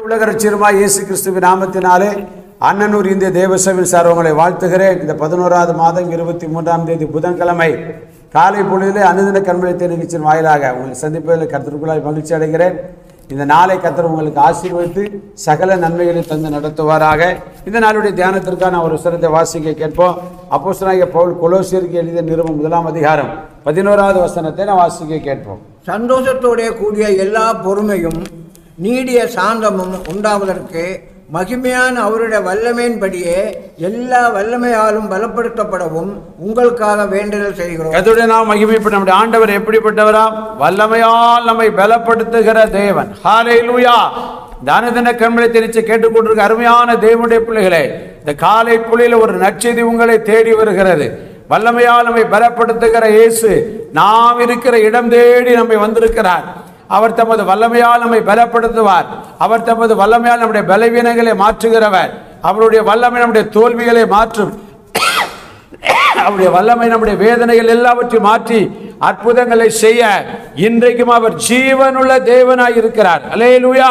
உலக ரட்சியருமாய் இயேசு கிறிஸ்துவின் நாமத்தினாலே அண்ணனூர் இந்திய தேவசவின் சார் உங்களை வாழ்த்துகிறேன் இந்த பதினோராவது மாதம் இருபத்தி மூன்றாம் தேதி புதன்கிழமை காலை பொழுதிலே அனுதின கண்மணித்த நிகழ்ச்சியின் வாயிலாக உங்களை சந்திப்பதில் கர்த்தருக்குள்ளாய் மகிழ்ச்சி அடைகிறேன் இந்த நாளை கர்த்தர் உங்களுக்கு ஆசீர்வதித்து சகல நன்மைகளை தந்து நடத்துவாராக இந்த நாளுடைய தியானத்திற்கான ஒரு சிறந்த வாசிக்க கேட்போம் அப்போஸ்தலனாகிய பவுல் கொலோசியருக்கு எழுதிய நிறுவனம் முதலாம் அதிகாரம் பதினோராவது வசனத்தை நான் வாசிக்க கேட்போம் சந்தோஷத்தோட கூடிய எல்லா பொறுமையும் நீடிய சாந்தமும் உண்டாவதற்கு மகிமையான அவருடைய வல்லமையின்படியே எல்லா வல்லமையாலும் பலப்படுத்தப்படவும் உங்களுக்காக வேண்டுதல் செய்கிறோம் கர்த்தருடைய நாம் மகிமைப்பட்ட நம்முடைய ஆண்டவர் எப்படிப்பட்டவரா வல்லமையால் நம்மை பலப்படுத்துகிற தேவன் ஹalleluya தானதின கண்மலை தெரிச்சு கேட்டுக்கொண்டிருக்க அருமையான தேவனுடைய பிள்ளைகளே இந்த காலை புள்ளியில் ஒரு நற்செய்தி உங்களை தேடி வருகிறது வல்லமையால் நம்மை பலப்படுத்துகிற இயேசு நாம் இருக்கிற இடம் தேடி நம்மை வந்திருக்கிறார் அவர் தமது வல்லமையால் நம்மை பலப்படுத்துவார் அவர் தமது வல்லமையால் நம்முடைய பலவீனங்களை மாற்றுகிறவர் அவருடைய வல்லமை நம்முடைய தோல்விகளை மாற்றும் அவருடைய வல்லமை நம்முடைய வேதனைகள் எல்லாவற்றையும் மாற்றி அற்புதங்களை செய்ய இன்றைக்கும் அவர் ஜீவனுள்ள தேவனாய் இருக்கிறார் அலேலுயா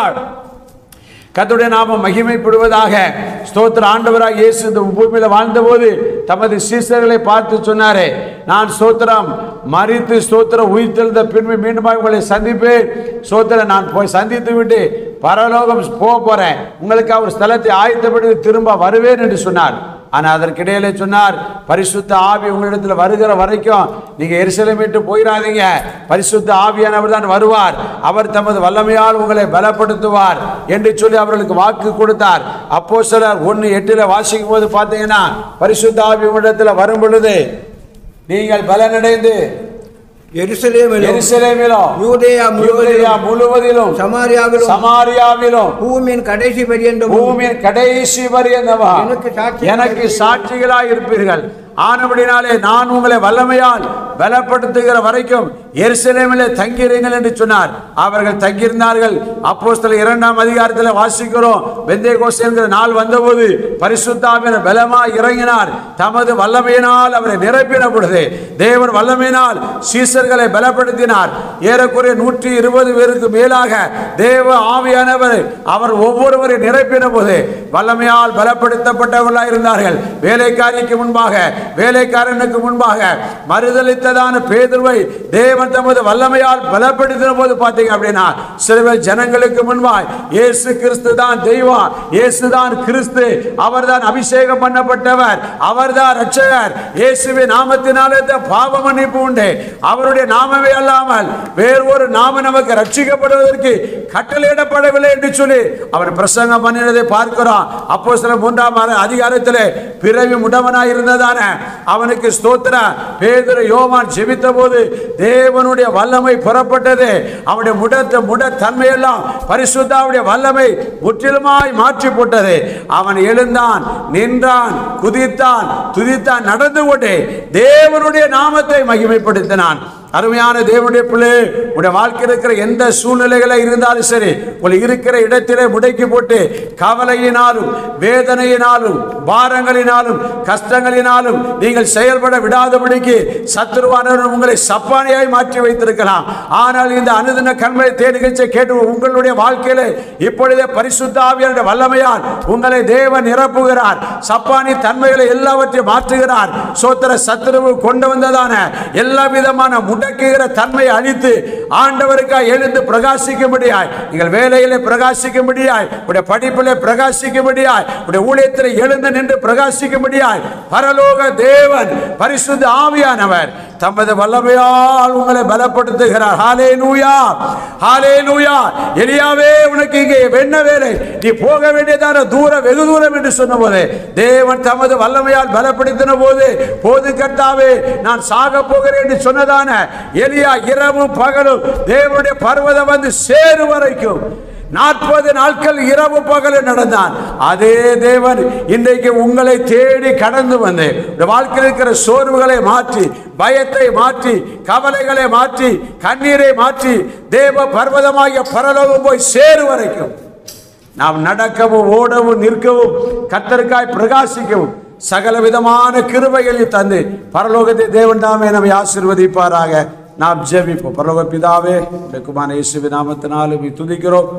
கர்த்தருடைய நாமம் மகிமைப்படுவதாக ஸ்தோத்திர ஆண்டவராக இயேசு இந்த பூமியில வாழ்ந்தபோது தமது சீசர்களை பார்த்து சொன்னாரே நான் ஸ்தோத்திரம் மறித்து ஸ்தோத்திரம் உயிர்த்தெழுந்த பின்பு மீண்டுமாக உங்களை சந்திப்பேன் ஸ்தோத்திரம் நான் போய் சந்தித்து விட்டு பரலோகம் போக போறேன் உங்களுக்கு அவர் ஸ்தலத்தை ஆயத்தப்படுத்தி திரும்ப வருவேன் என்று சொன்னார் ஆனால் அதற்கிடையிலே சொன்னார் பரிசுத்த ஆவி உங்களிடத்தில் வருகிற வரைக்கும் நீங்க எரிசலம் விட்டு போயிடாதீங்க பரிசுத்த ஆவியானவர் தான் வருவார் அவர் தமது வல்லமையால் உங்களை பலப்படுத்துவார் என்று சொல்லி அவர்களுக்கு வாக்கு கொடுத்தார் அப்போ சிலர் ஒன்று எட்டில் வாசிக்கும் போது பார்த்தீங்கன்னா பரிசுத்த ஆவி உங்களிடத்தில் வரும் பொழுது நீங்கள் பலனடைந்து எருசலேமிலும் எருசலேமிலும் யூதேயா யூதேயா முழுவதிலும் முழுவதிலும் சமாரியாவிலும் சமாரியாவிலும் பூமியின் கடைசி பரியந்தமும் பூமியின் கடைசி வரியந்தவா எனக்கு சாட்சிகளாய் எனக்கு சாட்சிகளாய் இருப்பீர்கள் ஆனபடினாலே நான் உங்களை வல்லமையால் பலப்படுத்துகிற வரைக்கும் எருசலேமிலே தங்கியிருங்கள் என்று சொன்னார் அவர்கள் தங்கியிருந்தார்கள் அப்போஸ்தலர் இரண்டாம் அதிகாரத்தில் வாசிக்கிறோம் வெந்தே என்கிற நாள் வந்தபோது பரிசுத்தாவின பலமா இறங்கினார் தமது வல்லமையினால் அவரை நிரப்பின பொழுது தேவன் வல்லமையினால் சீசர்களை பலப்படுத்தினார் ஏறக்குறைய நூற்றி இருபது பேருக்கு மேலாக தேவ ஆவியானவர் அவர் ஒவ்வொருவரை நிரப்பின போது வல்லமையால் பலப்படுத்தப்பட்டவர்களாக இருந்தார்கள் வேலைக்காரிக்கு முன்பாக வேலைக்காரனுக்கு முன்பாக மறுதளித்ததான பேதுருவை தேவன் தமது வல்லமையால் பலப்படுத்தின போது பார்த்தீங்க அப்படின்னா சிறுவர் ஜனங்களுக்கு முன்பாய் இயேசு கிறிஸ்து தான் தெய்வம் இயேசு தான் கிறிஸ்து அவர்தான் அபிஷேகம் பண்ணப்பட்டவர் அவர்தான் ரட்சகர் இயேசுவின் நாமத்தினாலே தான் பாவ மன்னிப்பு உண்டு அவருடைய நாமமே அல்லாமல் வேறு ஒரு நாம நமக்கு ரட்சிக்கப்படுவதற்கு கட்டளையிடப்படவில்லை என்று சொல்லி அவர் பிரசங்கம் பண்ணினதை பார்க்கிறோம் அப்போ சில மூன்றாம் அர- அதிகாரத்திலே பிறவி முடவனாய் இருந்ததான அவனுக்கு ஸ்தோத்திர பேதுரு யோவான் ஜெபித்த போது தேவனுடைய வல்லமை புறப்பட்டது அவனுடைய முடத்த முட தன்மையெல்லாம் பரிசுத்தாவுடைய வல்லமை முற்றிலுமாய் மாற்றி போட்டது அவன் எழுந்தான் நின்றான் குதித்தான் துதித்தான் நடந்து கொண்டே தேவனுடைய நாமத்தை மகிமைப்படுத்தினான் அருமையான தேவனுடைய பிள்ளை உடைய வாழ்க்கையில் இருக்கிற எந்த சூழ்நிலைகளை இருந்தாலும் சரி உங்களை இருக்கிற இடத்திலே முடக்கி போட்டு கவலையினாலும் வேதனையினாலும் பாரங்களினாலும் கஷ்டங்களினாலும் நீங்கள் செயல்பட விடாதபடிக்கு சத்துருவானவர் உங்களை சப்பானியாய் மாற்றி வைத்திருக்கலாம் ஆனால் இந்த அனுதின கண்மை தேடுகிச்சை கேட்டு உங்களுடைய வாழ்க்கையில இப்பொழுதே பரிசுத்த ஆவியாருடைய வல்லமையால் உங்களை தேவன் நிரப்புகிறார் சப்பானி தன்மைகளை எல்லாவற்றையும் மாற்றுகிறார் சோத்திர சத்துருவு கொண்டு வந்ததான எல்லா விதமான முடக்குகிற தன்மையை அழித்து ஆண்டவருக்காய் எழுந்து பிரகாசிக்கும்படியாய் நீங்கள் வேலையிலே பிரகாசிக்கும்படியாய் உடைய படிப்பிலே பிரகாசிக்கும்படியாய் உடைய ஊழியத்தில் எழுந்து நின்று பிரகாசிக்கும்படியாய் பரலோக தேவன் பரிசுத்த ஆவியானவர் தமது வல்லமையால் உங்களை பலப்படுத்துகிறார் ஹாலே நூயா ஹாலே நூயா எலியாவே உனக்கு இங்கே என்ன வேலை நீ போக வேண்டியதான தூரம் வெகு தூரம் என்று சொன்ன போது தேவன் தமது வல்லமையால் பலப்படுத்தின போது போது கர்த்தாவே நான் சாக போகிறேன் என்று சொன்னதான எலியா இரவும் பகலும் தேவனுடைய பர்வதம் வந்து சேரு வரைக்கும் நாற்பது நாட்கள் இரவு பகல் நடந்தான் அதே தேவன் இன்றைக்கு உங்களை தேடி கடந்து வந்து இந்த வாழ்க்கையில் இருக்கிற சோர்வுகளை மாற்றி பயத்தை மாற்றி கவலைகளை மாற்றி கண்ணீரை மாற்றி தேவ பர்வதமாகிய பரலோகம் போய் சேரு வரைக்கும் நாம் நடக்கவும் ஓடவும் நிற்கவும் கத்தருக்காய் பிரகாசிக்கவும் சகல விதமான கிருபைகளை தந்து பரலோகத்தை தேவன் தாமே நம்மை ஆசீர்வதிப்பாராக நாம் ஜெபிப்போம் பரலோக பிதாவே உடைய குமார இயேசுவின் நாமத்தினாலும் உம்மை துதிக்கிறோம்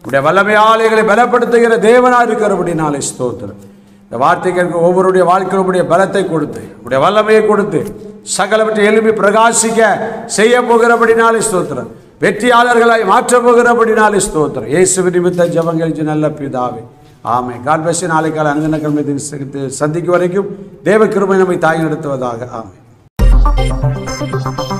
உடைய வல்லமையால் எங்களை பலப்படுத்துகிற தேவனா இருக்கிறபடினாலே ஸ்தோத்திரம் இந்த வார்த்தைக்கு ஒவ்வொருடைய வாழ்க்கையில் உடைய பலத்தை கொடுத்து உடைய வல்லமையை கொடுத்து சகலவற்றை எழுப்பி பிரகாசிக்க செய்ய போகிறபடினாலே ஸ்தோத்திரம் வெற்றியாளர்களாய் மாற்றப் போகிறபடினாலே ஸ்தோத்திரம் இயேசு நிமித்த ஜபங்கள் நல்ல பிதாவே ஆமை காட் பிளஸ் நாளை கால அனுதின கிழமை சந்திக்கும் வரைக்கும் தேவ கிருபை நம்மை தாய் நடத்துவதாக ஆமை